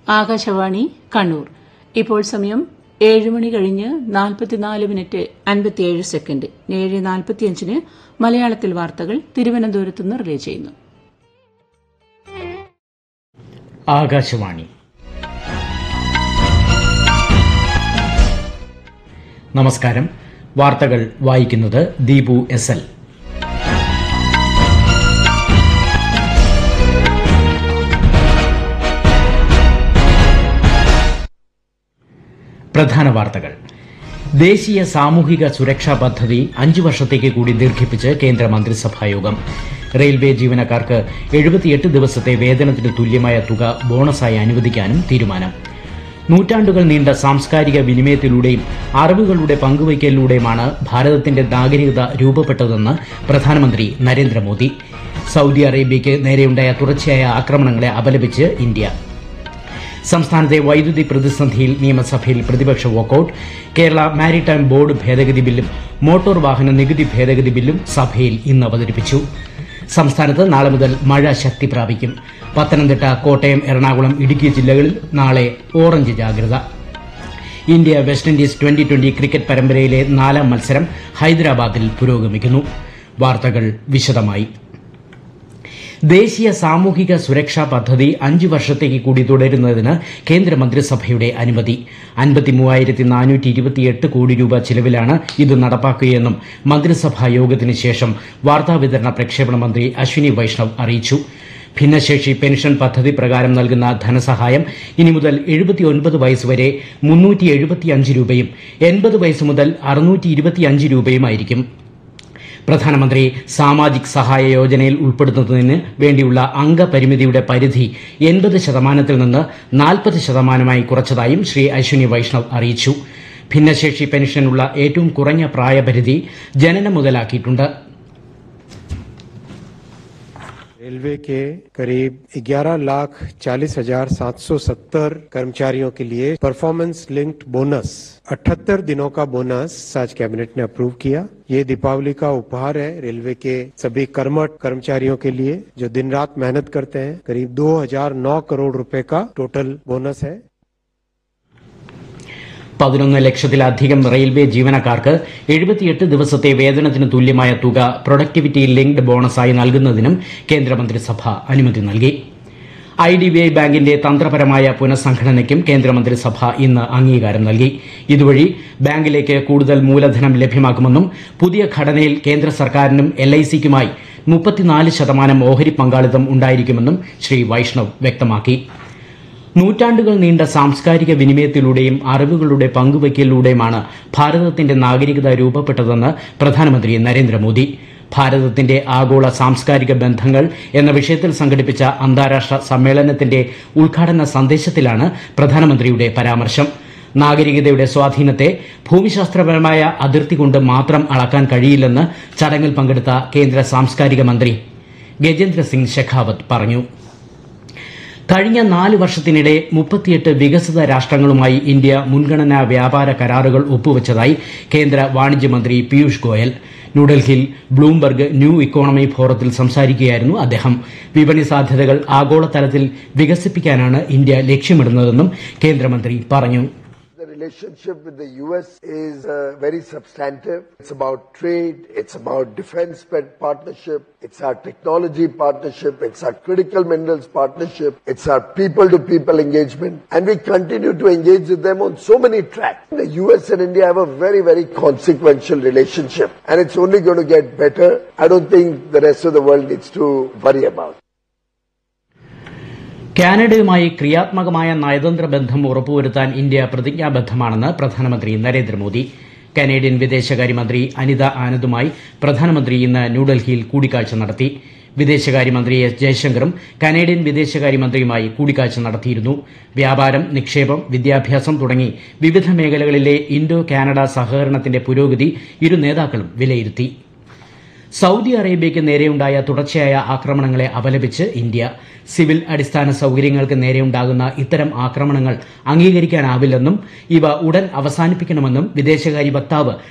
ആകാശവാണി കണ്ണൂർ ഇപ്പോൾ സമയം ഏഴ് മണി കഴിഞ്ഞ് നാൽപ്പത്തിനാല് മിനിറ്റ് അൻപത്തിയേഴ് സെക്കൻഡ് ഏഴ് നാൽപ്പത്തിയഞ്ചിന് മലയാളത്തിൽ വാർത്തകൾ തിരുവനന്തപുരത്ത് നിന്ന് റിലേ ചെയ്യുന്നു ആകാശവാണി നമസ്കാരം വാർത്തകൾ വായിക്കുന്നത് ദീപു എസ് എൽ പ്രധാന വാർത്തകൾ ദേശീയ സാമൂഹിക സുരക്ഷാ പദ്ധതി അഞ്ചു വർഷത്തേക്ക് കൂടി ദീർഘിപ്പിച്ച് കേന്ദ്ര മന്ത്രിസഭായോഗം റെയിൽവേ ജീവനക്കാർക്ക് എഴുപത്തിയെട്ട് ദിവസത്തെ വേതനത്തിന് തുല്യമായ തുക ബോണസായി അനുവദിക്കാനും തീരുമാനം നൂറ്റാണ്ടുകൾ നീണ്ട സാംസ്കാരിക വിനിമയത്തിലൂടെയും അറിവുകളുടെ പങ്കുവയ്ക്കലിലൂടെയുമാണ് ഭാരതത്തിന്റെ നാഗരികത രൂപപ്പെട്ടതെന്ന് പ്രധാനമന്ത്രി നരേന്ദ്രമോദി സൌദി അറേബ്യയ്ക്ക് നേരെയുണ്ടായ തുടർച്ചയായ ആക്രമണങ്ങളെ അപലപിച്ച് ഇന്ത്യ സംസ്ഥാനത്തെ വൈദ്യുതി പ്രതിസന്ധിയിൽ നിയമസഭയിൽ പ്രതിപക്ഷ വാക്കൌട്ട് കേരള മാരിടൈം ബോർഡ് ഭേദഗതി ബില്ലും മോട്ടോർ വാഹന നികുതി ഭേദഗതി ബില്ലും സഭയിൽ ഇന്ന് അവതരിപ്പിച്ചു സംസ്ഥാനത്ത് നാളെ മുതൽ മഴ ശക്തി പ്രാപിക്കും പത്തനംതിട്ട കോട്ടയം എറണാകുളം ഇടുക്കി ജില്ലകളിൽ നാളെ ഓറഞ്ച് ജാഗ്രത India West Indies twenty twenty cricket പരമ്പരയിലെ നാലാം മത്സരം ഹൈദരാബാദിൽ പുരോഗമിക്കുന്നു വാർത്തകൾ വിശദമായി ദേശീയ സാമൂഹിക സുരക്ഷാ പദ്ധതി അഞ്ചു വർഷത്തേക്ക് കൂടി തുടരുന്നതിന് കേന്ദ്രമന്ത്രിസഭയുടെ അനുമതി അൻപത്തിമൂവായിരത്തി നാനൂറ്റി ഇരുപത്തിയെട്ട് കോടി രൂപ ചിലവിലാണ് ഇത് നടപ്പാക്കുകയെന്നും മന്ത്രിസഭാ യോഗത്തിന് ശേഷം വാർത്താവിതരണ പ്രക്ഷേപണ മന്ത്രി അശ്വിനി വൈഷ്ണവ് അറിയിച്ചു ഭിന്നശേഷി പെൻഷൻ പദ്ധതി പ്രകാരം നൽകുന്ന ധനസഹായം ഇനി മുതൽ എഴുപത്തിയൊൻപത് വയസ്സ് വരെ മുന്നൂറ്റി എഴുപത്തിയഞ്ച് രൂപയും എൺപത് വയസ്സ് മുതൽ അറുന്നൂറ്റി ഇരുപത്തിയഞ്ച് രൂപയുമായിരിക്കും പ്രധാനമന്ത്രി സാമാജിക് സഹായ യോജനയിൽ ഉൾപ്പെടുത്തുന്നതിന് വേണ്ടിയുള്ള അംഗപരിമിതിയുടെ പരിധി എൺപത് ശതമാനത്തിൽ നിന്ന് നാൽപ്പത് ശതമാനമായി കുറച്ചതായും ശ്രീ അശ്വിനി വൈഷ്ണവ് അറിയിച്ചു ഭിന്നശേഷി പെൻഷനുള്ള ഏറ്റവും കുറഞ്ഞ പ്രായപരിധി ജനനം മുതലാക്കിയിട്ടുണ്ട് रेलवे के करीब 11 लाख चालीस हजार सात सौ सत्तर कर्मचारियों के लिए परफॉर्मेंस लिंक्ड बोनस 78 दिनों का बोनस आज कैबिनेट ने अप्रूव किया ये दीपावली का उपहार है रेलवे के सभी कर्मठ कर्मचारियों के लिए जो दिन रात मेहनत करते हैं करीब 2009 करोड़ रुपए का टोटल बोनस है പതിനൊന്ന് ലക്ഷത്തിലധികം റെയിൽവേ ജീവനക്കാർക്ക് എഴുപത്തിയെട്ട് ദിവസത്തെ വേതനത്തിന് തുല്യമായ തുക പ്രൊഡക്ടിവിറ്റി ലിങ്ക്ഡ് ബോണസായി നൽകുന്നതിനും കേന്ദ്രമന്ത്രിസഭ അനുമതി നൽകി ഐ ഡി ബി ഐ ബാങ്കിന്റെ തന്ത്രപരമായ പുനഃസംഘടനയ്ക്കും കേന്ദ്രമന്ത്രിസഭ ഇന്ന് അംഗീകാരം നൽകി ഇതുവഴി ബാങ്കിലേക്ക് കൂടുതൽ മൂലധനം ലഭ്യമാക്കുമെന്നും പുതിയ ഘടനയിൽ കേന്ദ്ര സർക്കാരിനും എൽ ഐ സിക്കുമായി മുപ്പത്തിനാല് ശതമാനം ഓഹരി പങ്കാളിത്തം ഉണ്ടായിരിക്കുമെന്നും ശ്രീ വൈഷ്ണവ് വ്യക്തമാക്കി നൂറ്റാണ്ടുകൾ നീണ്ട സാംസ്കാരിക വിനിമയത്തിലൂടെയും അറിവുകളുടെ പങ്കുവയ്ക്കലിലൂടെയുമാണ് ഭാരതത്തിന്റെ നാഗരികത രൂപപ്പെട്ടതെന്ന് പ്രധാനമന്ത്രി നരേന്ദ്രമോദി ഭാരതത്തിന്റെ ആഗോള സാംസ്കാരിക ബന്ധങ്ങൾ എന്ന വിഷയത്തിൽ സംഘടിപ്പിച്ച അന്താരാഷ്ട്ര സമ്മേളനത്തിന്റെ ഉദ്ഘാടന സന്ദേശത്തിലാണ് പ്രധാനമന്ത്രിയുടെ പരാമർശം നാഗരികതയുടെ സ്വാധീനത്തെ ഭൂമിശാസ്ത്രപരമായ അതിർത്തി കൊണ്ട് മാത്രം അളക്കാൻ കഴിയില്ലെന്ന് ചടങ്ങിൽ പങ്കെടുത്ത കേന്ദ്ര സാംസ്കാരിക മന്ത്രി ഗജേന്ദ്ര സിംഗ് ഷെഖാവത്ത് പറഞ്ഞു കഴിഞ്ഞ നാല് വർഷത്തിനിടെ മുപ്പത്തിയെട്ട് വികസിത രാഷ്ട്രങ്ങളുമായി ഇന്ത്യ മുൻഗണനാ വ്യാപാര കരാറുകൾ ഒപ്പുവച്ചതായി കേന്ദ്ര വാണിജ്യമന്ത്രി പീയൂഷ് ഗോയൽ ന്യൂഡൽഹിയിൽ ബ്ലൂംബർഗ് ന്യൂ ഇക്കോണമി ഫോറത്തിൽ സംസാരിക്കുകയായിരുന്നു അദ്ദേഹം വിപണി സാധ്യതകൾ ആഗോളതലത്തിൽ വികസിപ്പിക്കാനാണ് ഇന്ത്യ ലക്ഷ്യമിടുന്നതെന്നും കേന്ദ്രമന്ത്രി പറഞ്ഞു The relationship with the U.S. is uh, very substantive. It's about trade. It's about defense pa- partnership. It's our technology partnership. It's our critical minerals partnership. It's our people-to-people engagement. And we continue to engage with them on so many tracks. The U.S. and India have a very, very consequential relationship. And it's only going to get better. I don't think the rest of the world needs to worry about. കാനഡയുമായി ക്രിയാത്മകമായ നയതന്ത്ര ബന്ധം ഉറപ്പുവരുത്താൻ India പ്രതിജ്ഞാബദ്ധമാണെന്ന് പ്രധാനമന്ത്രി Narendra Modi Canadian വിദേശകാര്യമന്ത്രി അനിത ആനന്ദുമായി പ്രധാനമന്ത്രി ഇന്ന് ന്യൂഡൽഹിയിൽ കൂടിക്കാഴ്ച നടത്തി വിദേശകാര്യമന്ത്രി എസ് ജയശങ്കറും കനേഡിയൻ വിദേശകാര്യമന്ത്രിയുമായി കൂടിക്കാഴ്ച നടത്തിയിരുന്നു വ്യാപാരം നിക്ഷേപം വിദ്യാഭ്യാസം തുടങ്ങി വിവിധ മേഖലകളിലെ ഇൻഡോ കാനഡ സഹകരണത്തിന്റെ പുരോഗതി ഇരു നേതാക്കളും വിലയിരുത്തി സൌദി അറേബ്യയ്ക്ക് നേരെയുണ്ടായ തുടർച്ചയായ ആക്രമണങ്ങളെ അപലപിച്ച് ഇന്ത്യ സിവിൽ അടിസ്ഥാന സൌകര്യങ്ങൾക്ക് നേരെയുണ്ടാകുന്ന ഇത്തരം ആക്രമണങ്ങൾ അംഗീകരിക്കാനാവില്ലെന്നും ഇവ ഉടൻ അവസാനിപ്പിക്കണമെന്നും വിദേശകാര്യ വക്താവ്